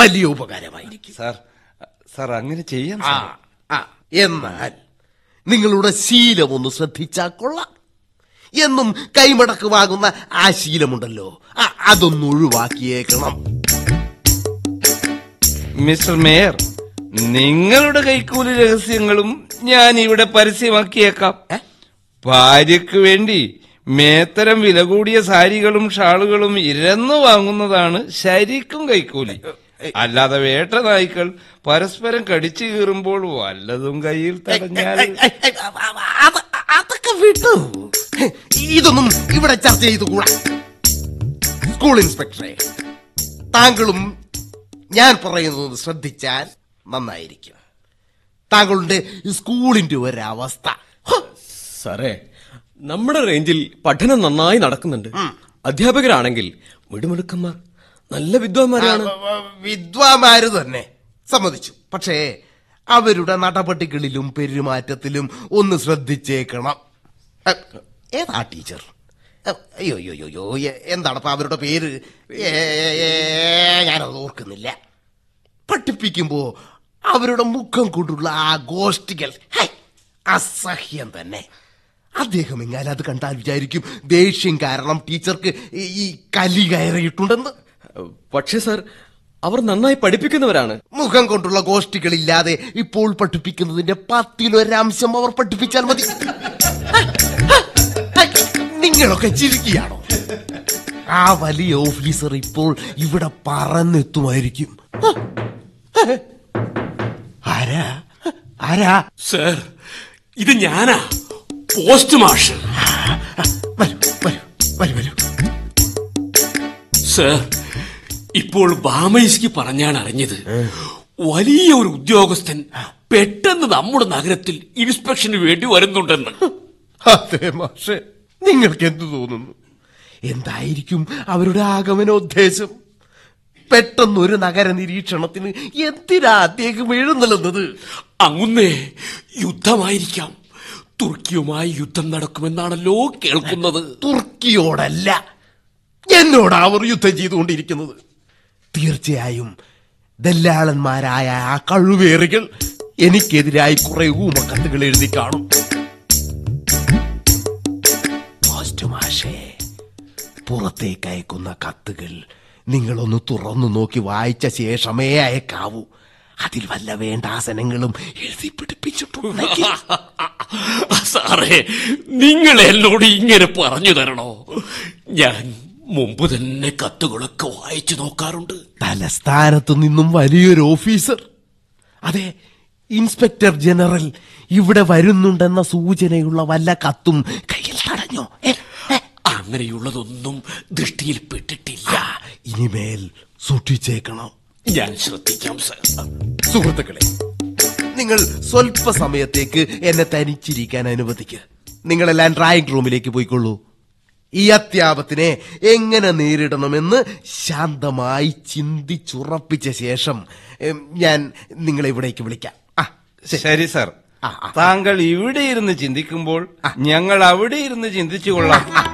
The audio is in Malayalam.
വലിയ ഉപകാരമായിരിക്കും സാർ സാർ അങ്ങനെ ചെയ്യാം ആ സാർ ആ എന്നാൽ നിങ്ങളുടെ ശീലം ഒന്ന് ശ്രദ്ധിച്ചാൽ കൊള്ളാം എന്നും കൈമടക്ക് വാങ്ങുന്ന ആ ശീലമുണ്ടല്ലോ ആ, അതൊന്ന് ഒഴിവാക്കിയേക്കണം മിസ്റ്റർ മേയർ നിങ്ങളുടെ കൈക്കൂലി രഹസ്യങ്ങളും ഞാൻ ഇവിടെ പരസ്യമാക്കിയേക്കാം ഭാര്യയ്ക്ക് വേണ്ടി മേത്തരം വില കൂടിയ സാരികളും ഷാളുകളും ഇരന്നു വാങ്ങുന്നതാണ് ശരിക്കും കൈക്കൂലി അല്ലാതെ വേട്ട നായ്ക്കൾ പരസ്പരം കടിച്ചു കീറുമ്പോൾ വല്ലതും കയ്യിൽ തടഞ്ഞാൽ ഏയ്, ഏയ്, ഏയ്, അത് അതൊക്കെ വിട്ടു ഇതൊന്നും ഇവിടെ ചർച്ച ചെയ്തുകൂടാ സ്കൂൾ ഇൻസ്പെക്ടറെ താങ്കളും ഞാൻ പറയുന്നത് ശ്രദ്ധിച്ചാൽ നന്നായിരിക്കും താങ്കളുടെ സ്കൂളിന്റെ ഒരവസ്ഥ ഹോ, സാറേ നമ്മുടെ റേഞ്ചിൽ പഠനം നന്നായി നടക്കുന്നുണ്ട് അധ്യാപകരാണെങ്കിൽ മിടുമിടുക്കന്മാർ നല്ല വിദ്വാൻമാരാണ് വിദ്വാന്മാര് തന്നെ സമ്മതിച്ചു പക്ഷേ അവരുടെ നടപടികളിലും പെരുമാറ്റത്തിലും ഒന്ന് ശ്രദ്ധിച്ചേക്കണം അ, ഏതാ ടീച്ചർ അ, അയ്യോ അയ്യോ അയ്യോ, അയ്യോ എ- എന്താണപ്പ അവരുടെ പേര് ഏ, ഏ, ഞാനത് ഓർക്കുന്നില്ല പഠിപ്പിക്കുമ്പോ അവരുടെ മുഖം കൊണ്ടുള്ള ആ ഗോഷ്ടികൾ ഹൈ, അസഹ്യം തന്നെ അദ്ദേഹം എങ്ങാനും അത് കണ്ടാൽ വിചാരിക്കും ദേഷ്യം കാരണം ടീച്ചർക്ക് ഈ- ഈ കലി കയറിയിട്ടുണ്ടെന്ന് പക്ഷേ സാർ അവർ നന്നായി പഠിപ്പിക്കുന്നവരാണ് മുഖം കൊണ്ടുള്ള ഗോഷ്ടികളില്ലാതെ ഇപ്പോൾ പഠിപ്പിക്കുന്നതിന്റെ പത്തിലൊരംശം അവർ പഠിപ്പിച്ചാൽ മതി നിങ്ങളൊക്കെ ചിരിക്കുകയാണോ ആ വലിയ ഓഫീസർ ഇപ്പോൾ ഇവിടെ പറന്നെത്തുമായിരിക്കും ആരാ ആരാ സർ ഇത് ഞാനാ പോസ്റ്റ് മാഷ് വരൂ വരൂ വരൂ വരൂ സർ ഇപ്പോൾ ബാമൈസ്ക്ക് പറഞ്ഞാണ് അറിഞ്ഞത് വലിയ ഒരു ഉദ്യോഗസ്ഥൻ പെട്ടെന്ന് നമ്മുടെ നഗരത്തിൽ ഇൻസ്പെക്ഷന് വേണ്ടി വരുന്നുണ്ടെന്ന് അതെ മാഷെ നിങ്ങൾക്ക് എന്തു തോന്നുന്നു എന്തായിരിക്കും അവരുടെ ആഗമനോദ്ദേശം പെട്ടെന്നൊരു നഗര നിരീക്ഷണത്തിന് എന്തിനാ അദ്ദേഹം എഴുന്നള്ളുന്നത് അങ്ങുന്നേ യുദ്ധമായിരിക്കാം തുർക്കിയുമായി യുദ്ധം നടക്കുമെന്നാണല്ലോ കേൾക്കുന്നത് തുർക്കിയോടല്ല എന്നോട് അവർ യുദ്ധം ചെയ്തുകൊണ്ടിരിക്കുന്നത് തീർച്ചയായും ദല്ലാളന്മാരായ ആ കഴിവേറികൾ എനിക്കെതിരായി കുറെ ഊമക്കത്തുകൾ എഴുതി കാണും പോസ്റ്റ് മാഷേ പുറത്തേക്ക് അയക്കുന്ന കത്തുകൾ നിങ്ങളൊന്ന് തുറന്നു നോക്കി വായിച്ച ശേഷമേ അയക്കാവൂ അതിൽ വല്ല വേണ്ടാസനങ്ങളും എഴുതി പിടിപ്പിച്ചിട്ടുണ്ടെങ്കിൽ സാറേ നിങ്ങൾ എന്നോട് ഇങ്ങനെ പറഞ്ഞു തരണോ ഞാൻ മുമ്പ് തന്നെ കത്തുകളൊക്കെ വായിച്ചു നോക്കാറുണ്ട് തലസ്ഥാനത്ത് നിന്നും വലിയൊരു ഓഫീസർ അതെ ഇൻസ്പെക്ടർ ജനറൽ ഇവിടെ വരുന്നുണ്ടെന്ന സൂചനയുള്ള വല്ല കത്തും കയ്യിൽ തടഞ്ഞോ ഏ, ഏ, അങ്ങനെയുള്ളതൊന്നും ദൃഷ്ടിയിൽപ്പെട്ടിട്ടില്ല ആ, ഇനിമേൽ സൂക്ഷിച്ചേക്കണം ഞാൻ ശ്രദ്ധിക്കാം സർ സുഹൃത്തുക്കളെ നിങ്ങൾ സ്വല്പ സമയത്തേക്ക് എന്നെ തനിച്ചിരിക്കാൻ അനുവദിക്കുക നിങ്ങളെല്ലാം ഡ്രായിങ് റൂമിലേക്ക് പോയിക്കൊള്ളൂ ഈ അത്യാപത്തിനെ എങ്ങനെ നേരിടണമെന്ന് ശാന്തമായി ചിന്തിച്ചുറപ്പിച്ച ശേഷം എം, ഞാൻ നിങ്ങളെ ഇവിടേക്ക് വിളിക്കാം ആ ശരി ശരി സാർ ആ, ആ. താങ്കൾ ഇവിടെ ഇരുന്ന് ചിന്തിക്കുമ്പോൾ ഞങ്ങൾ അവിടെ ഇരുന്ന് ചിന്തിച്ചു കൊള്ളാം